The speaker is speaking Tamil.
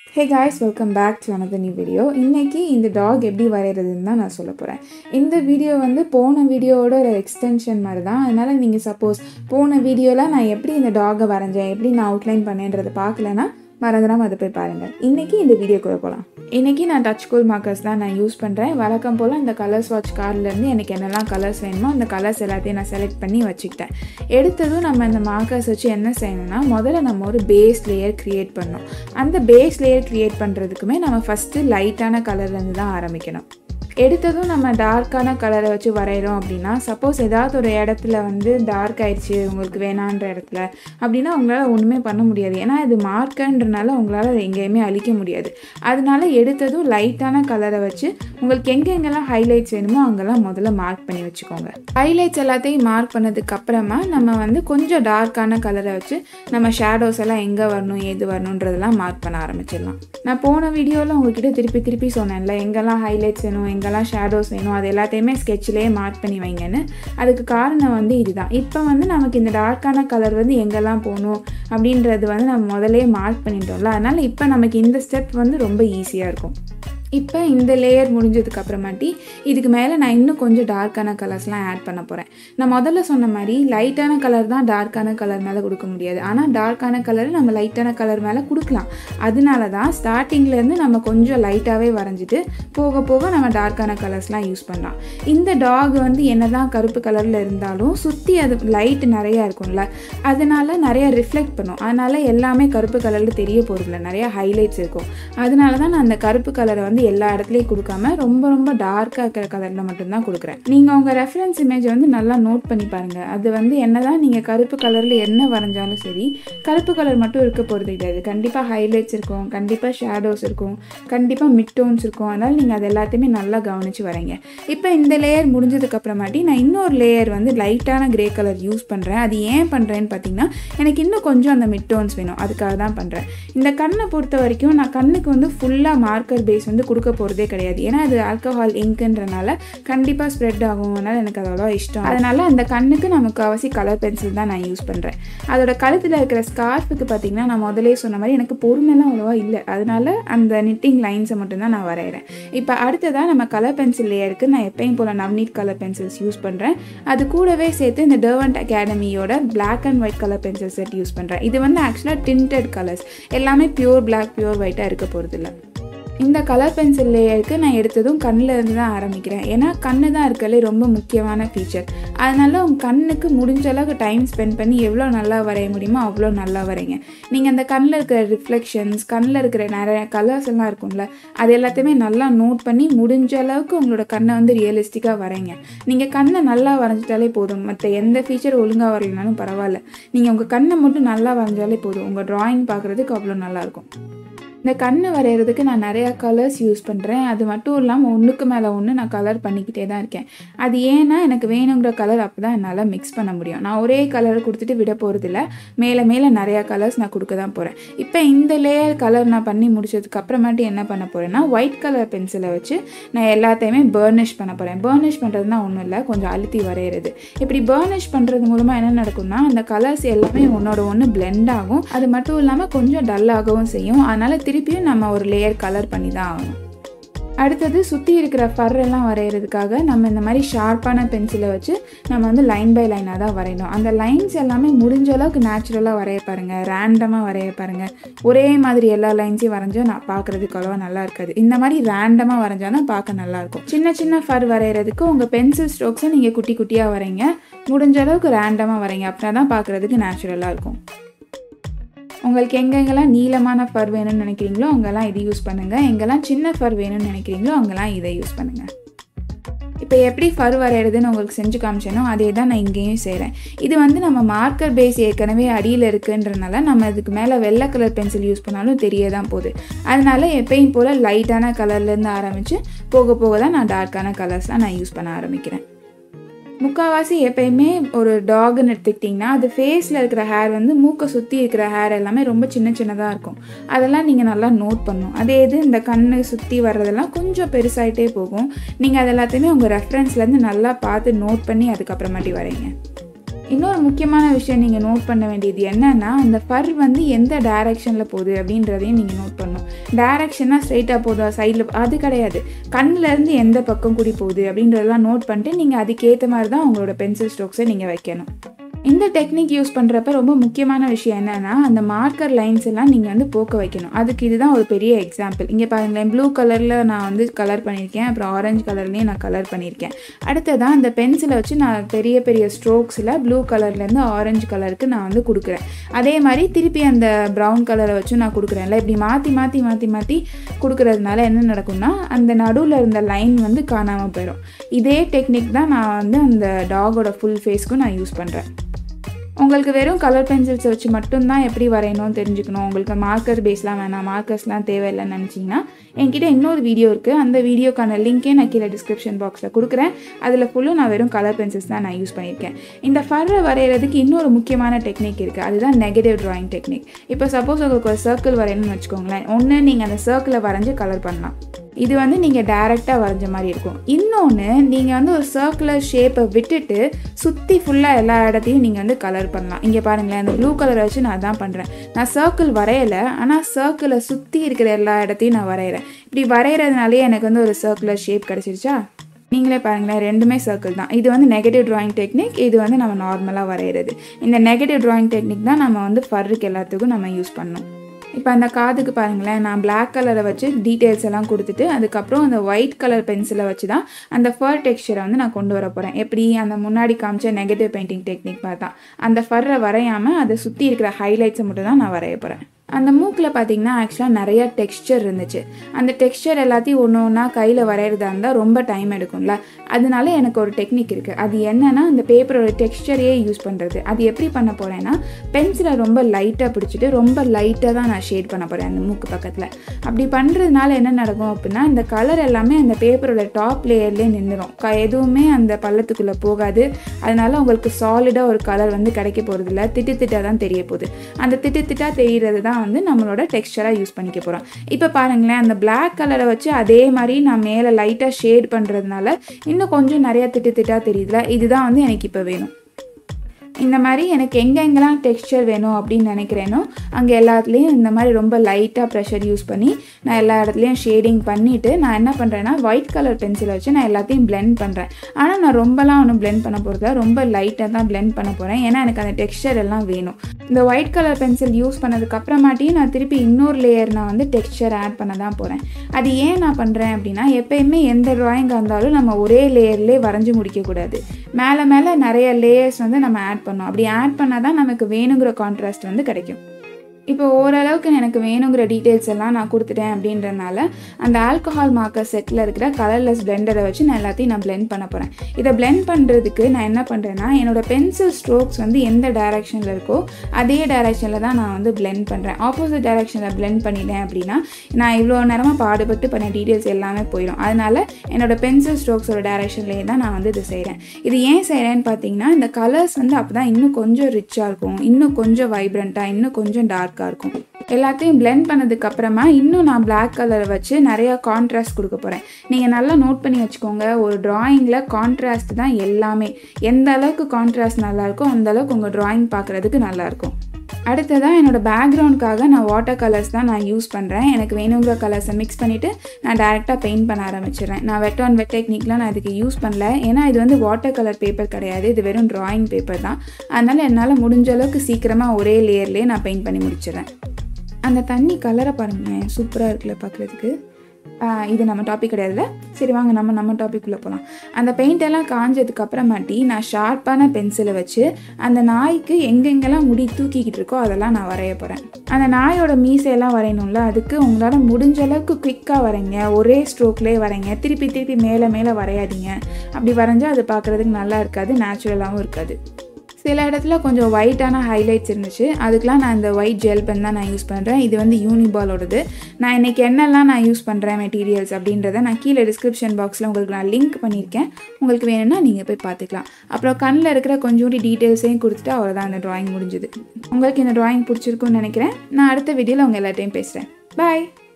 hey guys welcome back to another new video இன்றைக்கி இந்த டாக் எப்படி வரைகிறதுன்னு தான் நான் சொல்ல போகிறேன் இந்த வீடியோ வந்து போன வீடியோவோட ஒரு எக்ஸ்டென்ஷன் மாதிரி தான் அதனால் நீங்கள் சப்போஸ் போன வீடியோவில் நான் எப்படி இந்த டாகை வரைஞ்சேன் எப்படி நான் அவுட்லைன் பண்ணேன்றதை பார்க்கலனா மறந்துடாமல் அதை போய் பாருங்கள் இன்றைக்கி இந்த வீடியோக்குள்ளே போகலாம் இன்றைக்கி நான் டச் கூல் மார்க்கர்ஸ் தான் நான் யூஸ் பண்ணுறேன் வழக்கம் போல் இந்த கலர்ஸ் வாட்ச் கார்ட்லேருந்து எனக்கு என்னெல்லாம் கலர்ஸ் வேணுமோ அந்த கலர்ஸ் எல்லாத்தையும் நான் செலக்ட் பண்ணி வச்சுக்கிட்டேன் எடுத்ததும் நம்ம இந்த மார்க்கர்ஸ் வச்சு என்ன செய்யணும்னா முதல்ல நம்ம ஒரு பேஸ் லேயர் க்ரியேட் பண்ணோம் அந்த பேஸ் லேயர் க்ரியேட் பண்ணுறதுக்குமே நம்ம ஃபஸ்ட்டு லைட்டான கலர்லேருந்து தான் ஆரம்பிக்கணும் எடுத்ததும் நம்ம டார்க்கான கலரை வச்சு வரைகிறோம் அப்படின்னா சப்போஸ் ஏதாவது ஒரு இடத்துல வந்து டார்க் ஆயிடுச்சு உங்களுக்கு வேணான்ற இடத்துல அப்படின்னா உங்களால் ஒன்றுமே பண்ண முடியாது ஏன்னா இது மார்க்கன்றனால உங்களால் அதை எங்கேயுமே அழிக்க முடியாது அதனால எடுத்ததும் லைட்டான கலரை வச்சு உங்களுக்கு எங்கெங்கெல்லாம் ஹைலைட்ஸ் வேணுமோ அங்கெல்லாம் முதல்ல மார்க் பண்ணி வச்சுக்கோங்க ஹைலைட்ஸ் எல்லாத்தையும் மார்க் பண்ணதுக்கு அப்புறமா நம்ம வந்து கொஞ்சம் டார்க்கான கலரை வச்சு நம்ம ஷேடோஸ் எல்லாம் எங்கே வரணும் ஏது வரணுன்றதெல்லாம் மார்க் பண்ண ஆரம்பிச்சிடலாம் நான் போன வீடியோவில் உங்ககிட்ட திருப்பி திருப்பி சொன்னேன்ல எங்கெல்லாம் ஹைலைட்ஸ் வேணும் எங்கெல்லாம் ஷேடோஸ் வேணும் அது எல்லாத்தையுமே ஸ்கெட்சிலேயே மார்க் பண்ணி வைங்கன்னு அதுக்கு காரணம் வந்து இதுதான் இப்போ வந்து நமக்கு இந்த டார்க்கான கலர் வந்து எங்கெல்லாம் போகணும் அப்படின்றது வந்து நம்ம முதலே மார்க் பண்ணிட்டோம்ல அதனால் இப்போ நமக்கு இந்த ஸ்டெப் வந்து ரொம்ப ஈஸியாக இருக்கும் இப்போ இந்த லேயர் முடிஞ்சதுக்கு அப்புறமாட்டி இதுக்கு மேலே நான் இன்னும் கொஞ்சம் டார்க்கான கலர்ஸ்லாம் ஆட் பண்ண போகிறேன் நான் முதல்ல சொன்ன மாதிரி லைட்டான கலர் தான் டார்க்கான கலர் மேலே கொடுக்க முடியாது ஆனால் டார்க்கான கலர் நம்ம லைட்டான கலர் மேலே கொடுக்கலாம் அதனால தான் ஸ்டார்டிங்லேருந்து நம்ம கொஞ்சம் லைட்டாகவே வரைஞ்சிட்டு போக போக நம்ம டார்க்கான கலர்ஸ்லாம் யூஸ் பண்ணலாம் இந்த டாக் வந்து என்ன தான் கருப்பு கலரில் இருந்தாலும் சுற்றி அது லைட் நிறையா இருக்கும்ல அதனால நிறைய ரிஃப்ளெக்ட் பண்ணும் அதனால எல்லாமே கருப்பு கலரில் தெரிய போகிறதில்ல நிறையா ஹைலைட்ஸ் இருக்கும் அதனால தான் நான் அந்த கருப்பு கலரை வந்து எல்லா இடத்துலையும் கொடுக்காம ரொம்ப ரொம்ப டார்க்காக இருக்கிற கலரில் மட்டும்தான் கொடுக்குறேன் நீங்கள் உங்கள் ரெஃபரன்ஸ் இமேஜ் வந்து நல்லா நோட் பண்ணி பாருங்கள் அது வந்து என்னதான் நீங்கள் கருப்பு கலரில் என்ன வரைஞ்சாலும் சரி கருப்பு கலர் மட்டும் இருக்க போகிறது கிடையாது கண்டிப்பாக ஹைலைட்ஸ் இருக்கும் கண்டிப்பாக ஷேடோஸ் இருக்கும் கண்டிப்பாக மிட் டோன்ஸ் இருக்கும் அதனால் நீங்கள் அது எல்லாத்தையுமே நல்லா கவனித்து வரைங்க இப்போ இந்த லேயர் முடிஞ்சதுக்கு அப்புறமாட்டி நான் இன்னொரு லேயர் வந்து லைட்டான கிரே கலர் யூஸ் பண்ணுறேன் அது ஏன் பண்ணுறேன்னு பார்த்தீங்கன்னா எனக்கு இன்னும் கொஞ்சம் அந்த மிட் டோன்ஸ் வேணும் அதுக்காக தான் பண்ணுறேன் இந்த கண்ணை பொறுத்த வரைக்கும் நான் கண்ணுக்கு வந்து ஃபுல்லாக மார்க்கர் பேஸ் வந்து கொடுக்க போகிறதே கிடையாது ஏன்னா அது ஆல்கஹால் இங்க்குன்றனால கண்டிப்பாக ஸ்ப்ரெட் ஆகும் அதனால் எனக்கு அது அவ்வளோ இஷ்டம் அதனால் அந்த கண்ணுக்கு நமக்கு அவசியம் கலர் பென்சில் தான் நான் யூஸ் பண்ணுறேன் அதோட கழுத்தில் இருக்கிற ஸ்கார்ஃபுக்கு பார்த்தீங்கன்னா நான் முதலே சொன்ன மாதிரி எனக்கு பொறுமைலாம் அவ்வளோவா இல்லை அதனால அந்த நிட்டிங் லைன்ஸை மட்டும்தான் நான் வரைகிறேன் இப்போ அடுத்ததாக நம்ம கலர் பென்சில் லேயருக்கு நான் எப்பயும் போல் நவ்னீட் கலர் பென்சில்ஸ் யூஸ் பண்ணுறேன் அது கூடவே சேர்த்து இந்த டர்வன்ட் அகாடமியோட black and white colour pencil set use பண்ணுறேன் இது வந்து ஆக்சுவலாக டிண்டட் கலர்ஸ் எல்லாமே பியூர் பிளாக் பியூர் ஒயிட்டாக இருக்க போகிறதில்ல இந்த கலர் பென்சில் லேயருக்கு நான் எடுத்ததும் கண்ணில் இருந்து தான் ஆரம்பிக்கிறேன் ஏன்னா கண்ணு தான் இருக்கலே ரொம்ப முக்கியமான ஃபீச்சர் அதனால உங்கள் கண்ணுக்கு முடிஞ்ச அளவுக்கு டைம் ஸ்பெண்ட் பண்ணி எவ்வளோ நல்லா வரைய முடியுமோ அவ்வளோ நல்லா வரைங்க நீங்கள் அந்த கண்ணில் இருக்கிற ரிஃப்ளெக்ஷன்ஸ் கண்ணில் இருக்கிற நிறைய கலர்ஸ் எல்லாம் இருக்கும்ல அது எல்லாத்தையுமே நல்லா நோட் பண்ணி முடிஞ்ச அளவுக்கு உங்களோட கண்ணை வந்து ரியலிஸ்டிக்காக வரைங்க நீங்கள் கண்ணை நல்லா வரைஞ்சிட்டாலே போதும் மற்ற எந்த ஃபீச்சர் ஒழுங்காக வரலனாலும் பரவாயில்ல நீங்கள் உங்கள் கண்ணை மட்டும் நல்லா வரைஞ்சாலே போதும் உங்கள் ட்ராயிங் பார்க்குறதுக்கு அவ்வளோ நல்லாயிருக்கும் இந்த கண்ணை வரைகிறதுக்கு நான் நிறையா கலர்ஸ் யூஸ் பண்ணுறேன் அது மட்டும் இல்லாமல் ஒன்றுக்கு மேலே ஒன்று நான் கலர் பண்ணிக்கிட்டே தான் இருக்கேன் அது ஏன்னா எனக்கு வேணுங்கிற கலர் அப்போ தான் என்னால் மிக்ஸ் பண்ண முடியும் நான் ஒரே கலர் கொடுத்துட்டு விட போகிறதில்ல மேலே மேலே நிறையா கலர்ஸ் நான் கொடுக்க தான் போகிறேன் இப்போ இந்த லேயர் கலர் நான் பண்ணி முடிச்சதுக்கு அப்புறமாட்டி என்ன பண்ண போகிறேன்னா ஒயிட் கலர் பென்சிலை வச்சு நான் எல்லாத்தையுமே பர்னிஷ் பண்ண போகிறேன் பர்னிஷ் பண்ணுறதுனா ஒன்றும் இல்லை கொஞ்சம் அழுத்தி வரைகிறது இப்படி பர்னிஷ் பண்ணுறது மூலமாக என்ன நடக்கும்னா அந்த கலர்ஸ் எல்லாமே ஒன்றோட ஒன்று பிளெண்ட் ஆகும் அது மட்டும் இல்லாமல் கொஞ்சம் டல்லாகவும் செய்யும் அதனால் திருப்பியும் நம்ம ஒரு லேயர் கலர் பண்ணி தான் ஆகணும் அடுத்தது சுற்றி இருக்கிற ஃபர்ரெல்லாம் வரைகிறதுக்காக நம்ம இந்த மாதிரி ஷார்ப்பான பென்சிலை வச்சு நம்ம வந்து லைன் பை லைனாக தான் வரையணும் அந்த லைன்ஸ் எல்லாமே முடிஞ்ச அளவுக்கு நேச்சுரலாக வரைய பாருங்கள் ரேண்டமாக வரைய பாருங்கள் ஒரே மாதிரி எல்லா லைன்ஸையும் வரைஞ்சா நான் பார்க்குறதுக்கு அவ்வளோவா நல்லா இருக்காது இந்த மாதிரி ரேண்டமாக வரைஞ்சானா பார்க்க நல்லாயிருக்கும் சின்ன சின்ன ஃபர் வரைகிறதுக்கு உங்கள் பென்சில் ஸ்ட்ரோக்ஸை நீங்கள் குட்டி குட்டியாக வரைங்க முடிஞ்ச அளவுக்கு ரேண்டமாக வரைங்க அப்படின்னா தான் பார்க்குறதுக்கு நேச்சுரலாக இருக்கும் உங்களுக்கு எங்கெங்கெல்லாம் நீளமான ஃபர் வேணும்னு நினைக்கிறீங்களோ அங்கெல்லாம் இது யூஸ் பண்ணுங்கள் எங்கெல்லாம் சின்ன ஃபர் வேணும்னு நினைக்கிறீங்களோ அங்கெல்லாம் இதை யூஸ் பண்ணுங்கள் இப்போ எப்படி ஃபர் வரைகிறதுன்னு உங்களுக்கு செஞ்சு காமிச்சேனோ அதே தான் நான் இங்கேயும் செய்கிறேன் இது வந்து நம்ம மார்க்கர் பேஸ் ஏற்கனவே அடியில் இருக்குன்றனால நம்ம இதுக்கு மேலே வெள்ளை கலர் பென்சில் யூஸ் பண்ணாலும் தெரிய தான் போகுது அதனால எப்பயும் போல் லைட்டான கலர்லேருந்து ஆரம்பித்து போக போக தான் நான் டார்க்கான கலர்ஸ்லாம் நான் யூஸ் பண்ண ஆரம்பிக்கிறேன் முக்கால்வாசி எப்பயுமே ஒரு டாக்னு எடுத்துக்கிட்டிங்கன்னா அது ஃபேஸில் இருக்கிற ஹேர் வந்து மூக்கை சுற்றி இருக்கிற ஹேர் எல்லாமே ரொம்ப சின்ன சின்னதாக இருக்கும் அதெல்லாம் நீங்கள் நல்லா நோட் பண்ணும் அதே இது இந்த கண்ணை சுற்றி வர்றதெல்லாம் கொஞ்சம் பெருசாகிட்டே போகும் நீங்கள் அது எல்லாத்தையுமே உங்கள் ரெஃபரன்ஸ்லேருந்து நல்லா பார்த்து நோட் பண்ணி அதுக்கப்புறமாட்டி வரைங்க இன்னொரு முக்கியமான விஷயம் நீங்கள் நோட் பண்ண வேண்டியது என்னன்னா அந்த ஃபர் வந்து எந்த டைரக்ஷனில் போகுது அப்படின்றதையும் நீங்கள் நோட் பண்ணணும் டேரக்ஷனாக ஸ்ட்ரைட்டாக போதா சைடில் அது கிடையாது கண்ணிலேருந்து எந்த பக்கம் குடி போகுது அப்படின்றதெல்லாம் நோட் பண்ணிட்டு நீங்கள் அதுக்கேற்ற மாதிரி தான் உங்களோட பென்சில் ஸ்ட்ரோக்ஸை நீங்கள் வைக்கணும் இந்த டெக்னிக் யூஸ் பண்ணுறப்ப ரொம்ப முக்கியமான விஷயம் என்னென்னா அந்த மார்க்கர் லைன்ஸ் எல்லாம் நீங்கள் வந்து போக்க வைக்கணும் அதுக்கு இதுதான் ஒரு பெரிய எக்ஸாம்பிள் இங்கே பாருங்களேன் ப்ளூ கலரில் நான் வந்து கலர் பண்ணியிருக்கேன் அப்புறம் ஆரஞ்சு கலர்லேயும் நான் கலர் பண்ணியிருக்கேன் அடுத்ததான் அந்த பென்சிலை வச்சு நான் பெரிய பெரிய ஸ்ட்ரோக்ஸில் ப்ளூ கலர்லேருந்து ஆரஞ்சு கலருக்கு நான் வந்து கொடுக்குறேன் அதே மாதிரி திருப்பி அந்த ப்ரௌன் கலரை வச்சு நான் கொடுக்குறேன்ல இப்படி மாற்றி மாற்றி மாற்றி மாற்றி கொடுக்குறதுனால என்ன நடக்கும்னா அந்த நடுவில் இருந்த லைன் வந்து காணாமல் போயிடும் இதே டெக்னிக் தான் நான் வந்து அந்த டாகோட ஃபுல் ஃபேஸ்க்கும் நான் யூஸ் பண்ணுறேன் உங்களுக்கு வெறும் கலர் பென்சில்ஸை வச்சு மட்டும்தான் எப்படி வரையணும்னு தெரிஞ்சுக்கணும் உங்களுக்கு மார்க்கர் பேஸ்லாம் வேணாம் மார்க்கர்ஸ்லாம் தேவையில்லைன்னு நினச்சிங்கன்னா என்கிட்ட இன்னொரு வீடியோ இருக்குது அந்த வீடியோக்கான லிங்க்கே நான் கீழே டிஸ்கிரிப்ஷன் பாக்ஸில் கொடுக்குறேன் அதில் ஃபுல்லும் நான் வெறும் கலர் பென்சில்ஸ் தான் நான் யூஸ் பண்ணியிருக்கேன் இந்த ஃபர்ரை வரைகிறதுக்கு இன்னொரு முக்கியமான டெக்னிக் இருக்குது அதுதான் நெகட்டிவ் ட்ராயிங் டெக்னிக் இப்போ சப்போஸ் உங்களுக்கு ஒரு சர்க்கிள் வரையணும்னு வச்சுக்கோங்களேன் ஒன்று நீங்கள் அந்த சர்க்கிளை வரைஞ்சி கலர் பண்ணலாம் இது வந்து நீங்கள் டைரெக்டாக வரைஞ்ச மாதிரி இருக்கும் இன்னொன்று நீங்கள் வந்து ஒரு சர்க்குலர் ஷேப்பை விட்டுட்டு சுற்றி ஃபுல்லாக எல்லா இடத்தையும் நீங்கள் வந்து கலர் பண்ணலாம் இங்கே பாருங்களேன் அந்த ப்ளூ கலரை வச்சு நான் அதான் பண்ணுறேன் நான் சர்க்கிள் வரையலை ஆனால் சர்க்கிளை சுற்றி இருக்கிற எல்லா இடத்தையும் நான் வரைகிறேன் இப்படி வரைகிறதுனாலே எனக்கு வந்து ஒரு சர்க்குலர் ஷேப் கிடச்சிருச்சா நீங்களே பாருங்களேன் ரெண்டுமே சர்க்கிள் தான் இது வந்து நெகட்டிவ் ட்ராயிங் டெக்னிக் இது வந்து நம்ம நார்மலாக வரைகிறது இந்த நெகட்டிவ் ட்ராயிங் டெக்னிக் தான் நம்ம வந்து ஃபர்ருக்கு எல்லாத்துக்கும் நம்ம யூஸ் பண்ணணும் இப்போ அந்த காதுக்கு பாருங்களேன் நான் பிளாக் கலரை வச்சு டீட்டெயில்ஸ் எல்லாம் கொடுத்துட்டு அதுக்கப்புறம் அந்த ஒயிட் கலர் பென்சிலை வச்சு தான் அந்த ஃபர் டெக்ஸ்சரை வந்து நான் கொண்டு வர போகிறேன் எப்படி அந்த முன்னாடி காமிச்ச நெகட்டிவ் பெயிண்டிங் டெக்னிக் மாதிரி தான் அந்த ஃபர்ரை வரையாமல் அதை சுற்றி இருக்கிற ஹைலைட்ஸை மட்டும் தான் நான் வரைய போகிறேன் அந்த மூக்கில் பார்த்தீங்கன்னா ஆக்சுவலாக நிறைய டெக்ஸ்சர் இருந்துச்சு அந்த டெக்ஸ்சர் எல்லாத்தையும் ஒன்று ஒன்றா கையில் வரைகிறதா இருந்தால் ரொம்ப டைம் எடுக்கும்ல அதனால எனக்கு ஒரு டெக்னிக் இருக்குது அது என்னென்னா அந்த பேப்பரோட டெக்ஸ்சரையே யூஸ் பண்ணுறது அது எப்படி பண்ண போகிறேன்னா பென்சிலை ரொம்ப லைட்டாக பிடிச்சிட்டு ரொம்ப லைட்டாக தான் நான் ஷேட் பண்ண போகிறேன் அந்த மூக்கு பக்கத்தில் அப்படி பண்ணுறதுனால என்ன நடக்கும் அப்படின்னா இந்த கலர் எல்லாமே அந்த பேப்பரோட டாப் லேயர்லேயே நின்றுடும் க எதுவுமே அந்த பள்ளத்துக்குள்ளே போகாது அதனால உங்களுக்கு சாலிடாக ஒரு கலர் வந்து கிடைக்க போகிறதில்ல திட்டு திட்டாக தான் தெரிய போகுது அந்த திட்டு திட்டாக தெரிகிறது தான் வந்து நம்மளோட டெக்ஸ்டராக யூஸ் பண்ணிக்க போகிறோம் இப்போ பாருங்களேன் அந்த பிளாக் கலரை வச்சு அதே மாதிரி நான் மேலே லைட்டாக ஷேட் பண்ணுறதுனால இன்னும் கொஞ்சம் நிறையா திட்டு திட்டாக தெரியுதுல இதுதான் வந்து எனக்கு இப்போ வேணும் இந்த மாதிரி எனக்கு எங்கெங்கெல்லாம் டெக்ஸ்சர் வேணும் அப்படின்னு நினைக்கிறேனோ அங்கே எல்லாத்துலேயும் இந்த மாதிரி ரொம்ப லைட்டாக ப்ரெஷர் யூஸ் பண்ணி நான் எல்லா இடத்துலையும் ஷேடிங் பண்ணிவிட்டு நான் என்ன பண்ணுறேன்னா ஒயிட் கலர் பென்சிலை வச்சு நான் எல்லாத்தையும் பிளெண்ட் பண்ணுறேன் ஆனால் நான் ரொம்பலாம் ஒன்றும் பிளெண்ட் பண்ண போகிறதா ரொம்ப லைட்டாக தான் பிளெண்ட் பண்ண போகிறேன் ஏன்னா எனக்கு அந்த டெக்ஸ்சர் எல்லாம் வேணும் இந்த ஒயிட் கலர் பென்சில் யூஸ் பண்ணதுக்கு அப்புறமாட்டியும் நான் திருப்பி இன்னொரு லேயர் நான் வந்து டெக்ஸ்சர் ஆட் பண்ண தான் போகிறேன் அது ஏன் நான் பண்ணுறேன் அப்படின்னா எப்பயுமே எந்த ட்ராயிங்காக இருந்தாலும் நம்ம ஒரே லேயர்லேயே வரைஞ்சி முடிக்கக்கூடாது மேலே மேலே நிறைய லேயர்ஸ் வந்து நம்ம ஆட் பண்ணோம் அப்படி ஆட் பண்ணால் தான் நமக்கு வேணுங்கிற கான்ட்ராஸ்ட் வந்து கிடைக்கும் இப்போ ஓரளவுக்கு எனக்கு வேணுங்கிற டீட்டெயில்ஸ் எல்லாம் நான் கொடுத்துட்டேன் அப்படின்றனால அந்த ஆல்கஹால் மார்க்கர் செட்டில் இருக்கிற கலர்லெஸ் பிளெண்டரை வச்சு நான் எல்லாத்தையும் நான் பிளெண்ட் பண்ண போகிறேன் இதை பிளெண்ட் பண்ணுறதுக்கு நான் என்ன பண்ணுறேன்னா என்னோட பென்சில் ஸ்ட்ரோக்ஸ் வந்து எந்த டைரக்ஷனில் இருக்கோ அதே டைரக்ஷனில் தான் நான் வந்து பிளெண்ட் பண்ணுறேன் ஆப்போசிட் டைரக்ஷனில் பிளெண்ட் பண்ணிட்டேன் அப்படின்னா நான் இவ்வளோ நேரமாக பாடுபட்டு பண்ண டீட்டெயில்ஸ் எல்லாமே போயிடும் அதனால என்னோட பென்சில் ஸ்ட்ரோக்ஸோட டைரக்ஷன்லேயே தான் நான் வந்து இது செய்கிறேன் இது ஏன் செய்கிறேன்னு பார்த்தீங்கன்னா இந்த கலர்ஸ் வந்து அப்போ தான் இன்னும் கொஞ்சம் ரிச்சாக இருக்கும் இன்னும் கொஞ்சம் வைப்ரண்ட்டாக இன்னும் கொஞ்சம் டார்க்காக இருக்கும் எல்லாத்தையும் பிளெண்ட் பண்ணதுக்கு அப்புறமா இன்னும் நான் பிளாக் கலரை வச்சு நிறையா கான்ட்ராஸ்ட் கொடுக்க போகிறேன் நீங்கள் நல்லா நோட் பண்ணி வச்சுக்கோங்க ஒரு ட்ராயிங்கில் கான்ட்ராஸ்ட் தான் எல்லாமே எந்த அளவுக்கு கான்ட்ராஸ்ட் நல்லாயிருக்கோ அந்த அளவுக்கு உங்கள் ட்ராயிங் பார்க்குறதுக்கு நல்லாயிருக்கும் அடுத்ததாக என்னோடய பேக்ரவுண்டுக்காக நான் வாட்டர் கலர்ஸ் தான் நான் யூஸ் பண்ணுறேன் எனக்கு வேணுங்கிற கலர்ஸை மிக்ஸ் பண்ணிவிட்டு நான் டேரெக்டாக பெயிண்ட் பண்ண ஆரம்பிச்சிடுறேன் நான் வெட் ஆன் வெட் டெக்னிக்லாம் நான் இதுக்கு யூஸ் பண்ணல ஏன்னா இது வந்து வாட்டர் கலர் பேப்பர் கிடையாது இது வெறும் ட்ராயிங் பேப்பர் தான் அதனால் என்னால் முடிஞ்ச அளவுக்கு சீக்கிரமாக ஒரே லேயர்லேயே நான் பெயிண்ட் பண்ணி முடிச்சிடுறேன் அந்த தண்ணி கலரை பாருங்களேன் சூப்பராக இருக்குல்ல பார்க்குறதுக்கு இது நம்ம டாபிக் கிடையாதுல சரி வாங்க நம்ம நம்ம டாபிக்குள்ளே போகலாம் அந்த பெயிண்ட் எல்லாம் காஞ்சதுக்கு அப்புறமாட்டி நான் ஷார்ப்பான பென்சிலை வச்சு அந்த நாய்க்கு எங்கெங்கெல்லாம் முடி தூக்கிக்கிட்டு இருக்கோ அதெல்லாம் நான் வரைய போகிறேன் அந்த நாயோட மீசையெல்லாம் வரையணும்ல அதுக்கு உங்களால் முடிஞ்ச அளவுக்கு குயிக்காக வரைங்க ஒரே ஸ்ட்ரோக்லேயே வரைங்க திருப்பி திருப்பி மேலே மேலே வரையாதீங்க அப்படி வரைஞ்சால் அது பார்க்குறதுக்கு நல்லா இருக்காது நேச்சுரலாகவும் இருக்காது சில இடத்துல கொஞ்சம் ஒயிட்டான ஹைலைட்ஸ் இருந்துச்சு அதுக்கெலாம் நான் இந்த ஒயிட் ஜெல் பென் தான் நான் யூஸ் பண்ணுறேன் இது வந்து யூனிபாலோடது நான் இன்றைக்கி என்னெல்லாம் நான் யூஸ் பண்ணுறேன் மெட்டீரியல்ஸ் அப்படின்றத நான் கீழே டிஸ்கிரிப்ஷன் பாக்ஸில் உங்களுக்கு நான் லிங்க் பண்ணியிருக்கேன் உங்களுக்கு வேணும்னா நீங்கள் போய் பார்த்துக்கலாம் அப்புறம் கண்ணில் இருக்கிற கொஞ்சோண்டி டீட்டெயில்ஸையும் கொடுத்துட்டு அவ்வளோதான் அந்த ட்ராயிங் முடிஞ்சுது உங்களுக்கு இந்த ட்ராயிங் பிடிச்சிருக்குன்னு நினைக்கிறேன் நான் அடுத்த வீடியோவில் உங்கள் எல்லாத்தையும் பேசுகிறேன் பாய்